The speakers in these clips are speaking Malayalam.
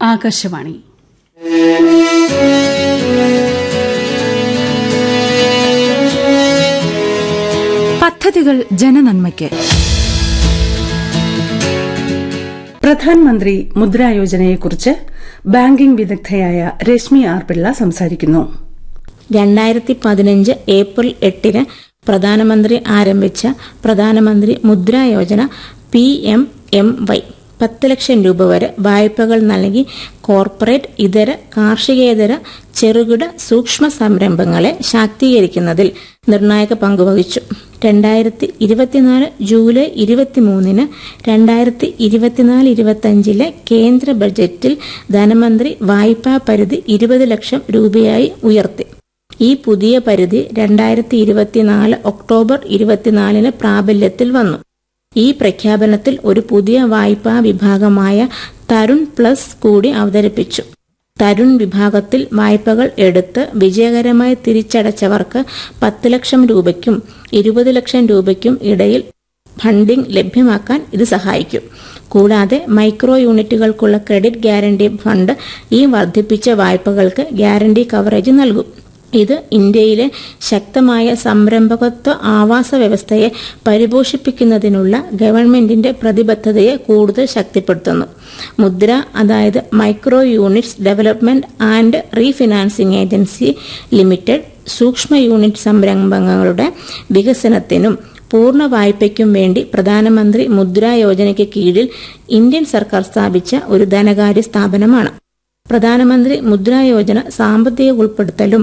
ആകാശവാണി പദ്ധതികൾ ജനനന്മയ്ക്ക് പ്രധാൻമന്ത്രി മുദ്രാ യോജനയെക്കുറിച്ച് ബാങ്കിംഗ് വിദഗ്ധയായ രശ്മി ആർ പിള്ള സംസാരിക്കുന്നു രണ്ടായിരത്തി പതിനഞ്ച് ഏപ്രിൽ എട്ടിന് പ്രധാനമന്ത്രി ആരംഭിച്ച Pradhan Mantri Mudra Yojana P M M Y പത്ത് ലക്ഷം രൂപ വരെ വായ്പകൾ നൽകി കോർപ്പറേറ്റ് ഇതര കാർഷികേതര ചെറുകിട സൂക്ഷ്മ സംരംഭങ്ങളെ ശാക്തീകരിക്കുന്നതിൽ നിർണായക പങ്കുവഹിച്ചു രണ്ടായിരത്തി ഇരുപത്തിനാല് ജൂലൈ ഇരുപത്തിമൂന്നിന് രണ്ടായിരത്തി ഇരുപത്തിനാല് ഇരുപത്തിയഞ്ചിലെ കേന്ദ്ര ബജറ്റിൽ ധനമന്ത്രി വായ്പാ പരിധി ഇരുപത് ലക്ഷം രൂപയായി ഉയർത്തി ഈ പുതിയ പരിധി രണ്ടായിരത്തി ഇരുപത്തിനാല് ഒക്ടോബർ ഇരുപത്തിനാലിന് പ്രാബല്യത്തിൽ വന്നു ഈ പ്രഖ്യാപനത്തിൽ ഒരു പുതിയ വായ്പാ വിഭാഗമായ തരുൺ പ്ലസ് കൂടി അവതരിപ്പിച്ചു തരുൺ വിഭാഗത്തിൽ വായ്പകൾ എടുത്ത് വിജയകരമായി തിരിച്ചടച്ചവർക്ക് പത്ത് ലക്ഷം രൂപയ്ക്കും ഇരുപത് ലക്ഷം രൂപയ്ക്കും ഇടയിൽ ഫണ്ടിംഗ് ലഭ്യമാക്കാൻ ഇത് സഹായിക്കും കൂടാതെ മൈക്രോ യൂണിറ്റുകൾക്കുള്ള ക്രെഡിറ്റ് ഗ്യാരണ്ടി ഫണ്ട് ഈ വർദ്ധിപ്പിച്ച വായ്പകൾക്ക് ഗ്യാരണ്ടി കവറേജ് നൽകും ഇത് ഇന്ത്യയിലെ ശക്തമായ സംരംഭകത്വ ആവാസ വ്യവസ്ഥയെ പരിപോഷിപ്പിക്കുന്നതിനുള്ള ഗവൺമെന്റിന്റെ പ്രതിബദ്ധതയെ കൂടുതൽ ശക്തിപ്പെടുത്തുന്നു മുദ്ര അതായത് micro units development and refinancing agency limited സൂക്ഷ്മ യൂണിറ്റ് സംരംഭങ്ങളുടെ വികസനത്തിനും പൂർണ്ണ വായ്പയ്ക്കും വേണ്ടി പ്രധാനമന്ത്രി മുദ്രാ യോജനയ്ക്ക് കീഴിൽ ഇന്ത്യൻ സർക്കാർ സ്ഥാപിച്ച ഒരു ധനകാര്യ സ്ഥാപനമാണ് പ്രധാനമന്ത്രി മുദ്രാ യോജന സാമ്പത്തിക ഉൾപ്പെടുത്തലും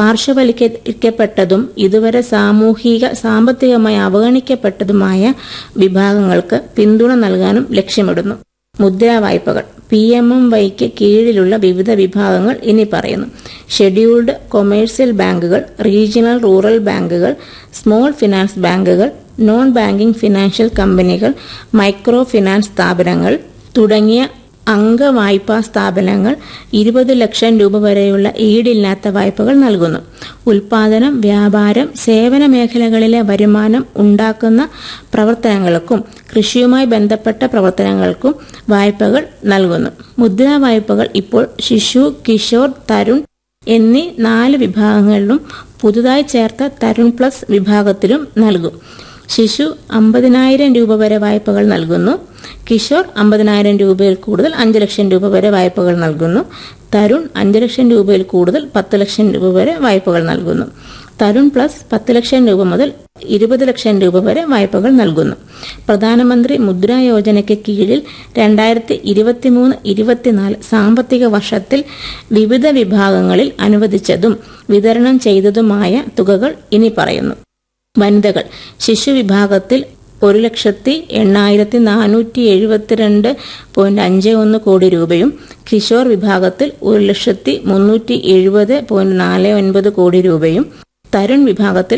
പാർശ്വവൽക്കരിക്കപ്പെട്ടതും ഇതുവരെ സാമൂഹിക സാമ്പത്തികമായി അവഗണിക്കപ്പെട്ടതുമായ വിഭാഗങ്ങൾക്ക് പിന്തുണ നൽകാനും ലക്ഷ്യമിടുന്നു മുദ്രാ വായ്പകൾ പി എം എം വൈക്ക് കീഴിലുള്ള വിവിധ വിഭാഗങ്ങൾ ഇനി പറയുന്നു ഷെഡ്യൂൾഡ് കൊമേഴ്സ്യൽ ബാങ്കുകൾ റീജിയണൽ റൂറൽ ബാങ്കുകൾ സ്മോൾ ഫിനാൻസ് ബാങ്കുകൾ നോൺ ബാങ്കിംഗ് ഫിനാൻഷ്യൽ കമ്പനികൾ മൈക്രോ ഫിനാൻസ് സ്ഥാപനങ്ങൾ തുടങ്ങിയ അംഗവായ്പാ സ്ഥാപനങ്ങൾ ഇരുപത് ലക്ഷം രൂപ വരെയുള്ള ഈടില്ലാത്ത വായ്പകൾ നൽകുന്നു ഉൽപാദനം വ്യാപാരം സേവന മേഖലകളിലെ വരുമാനം ഉണ്ടാക്കുന്ന പ്രവർത്തനങ്ങൾക്കും കൃഷിയുമായി ബന്ധപ്പെട്ട പ്രവർത്തനങ്ങൾക്കും വായ്പകൾ നൽകുന്നു മുദ്രാ വായ്പകൾ ഇപ്പോൾ ശിശു കിഷോർ തരുൺ എന്നീ നാല് വിഭാഗങ്ങളിലും പുതുതായി ചേർത്ത തരുൺ പ്ലസ് വിഭാഗത്തിലും നൽകും ശിശു അമ്പതിനായിരം രൂപ വരെ വായ്പകൾ നൽകുന്നു കിഷോർ അമ്പതിനായിരം രൂപയിൽ കൂടുതൽ അഞ്ച് ലക്ഷം രൂപ വരെ വായ്പകൾ നൽകുന്നു തരുൺ അഞ്ച് ലക്ഷം രൂപയിൽ കൂടുതൽ പത്ത് ലക്ഷം രൂപ വരെ വായ്പകൾ നൽകുന്നു തരുൺ പ്ലസ് പത്ത് ലക്ഷം രൂപ മുതൽ ഇരുപത് ലക്ഷം രൂപ വരെ വായ്പകൾ നൽകുന്നു പ്രധാനമന്ത്രി മുദ്രാ യോജനയ്ക്ക് കീഴിൽ രണ്ടായിരത്തി ഇരുപത്തിമൂന്ന് ഇരുപത്തിനാല് സാമ്പത്തിക വർഷത്തിൽ വിവിധ വിഭാഗങ്ങളിൽ അനുവദിച്ചതും വിതരണം ചെയ്തതുമായ തുകകൾ ഇനി പറയുന്നു വനിതകൾ ശിശു വിഭാഗത്തിൽ ഒരു ലക്ഷത്തി എണ്ണായിരത്തി നാനൂറ്റി എഴുപത്തിരണ്ട് പോയിന്റ് അഞ്ച് ഒന്ന് കോടി രൂപയും കിഷോർ വിഭാഗത്തിൽ ഒരു ലക്ഷത്തി മുന്നൂറ്റി എഴുപത് പോയിന്റ് നാല് ഒൻപത് കോടി രൂപയും തരുൺ വിഭാഗത്തിൽ